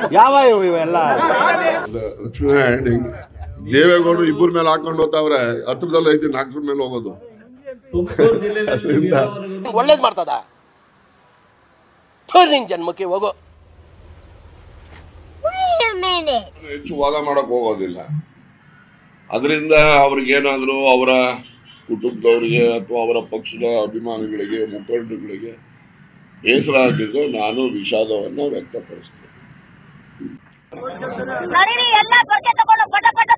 ಯಾವ ಇವು ಇವೆಲ್ಲ ಲಕ್ಷ್ಮೀ ದೇವೇಗೌಡರು ಇಬ್ಬರ ಮೇಲೆ ಹಾಕೊಂಡು ಹೋಗ್ತಾವ್ರೆ ಹತ್ರದಲ್ಲಿ ಐತಿ ನಾಲ್ಕರ ಮೇಲೆ ಹೋಗೋದು ತುಮಕೂರು ಜಿಲ್ಲೆಯಲ್ಲಿ ಅದರಿಂದ ಒಳ್ಳೇದ್ ಮಾಡ್ತದ ನಿನ್ ಜನ್ಮಕ್ಕೆ ಹೋಗೋ Wait a minute. ಹೆಚ್ಚು ವಾದ ಮಾಡಕ್ ಹೋಗೋದಿಲ್ಲ ಅದರಿಂದ ಅವ್ರಿಗೇನಾದರೂ ಅವರ ಕುಟುಂಬದವರಿಗೆ ಅಥವಾ ಅವರ ಪಕ್ಷದ ಅಭಿಮಾನಿಗಳಿಗೆ ಮುಖಂಡರುಗಳಿಗೆ ಬೇಸರ ಆಗಿದ್ರೆ ನಾನು ವಿಷಾದವನ್ನು ವ್ಯಕ್ತಪಡಿಸ್ತೇನೆ ನಡೀರಿ ಎಲ್ಲ ಬಗ್ಗೆ ತಗೊಂಡು ಪಟ ಪಟ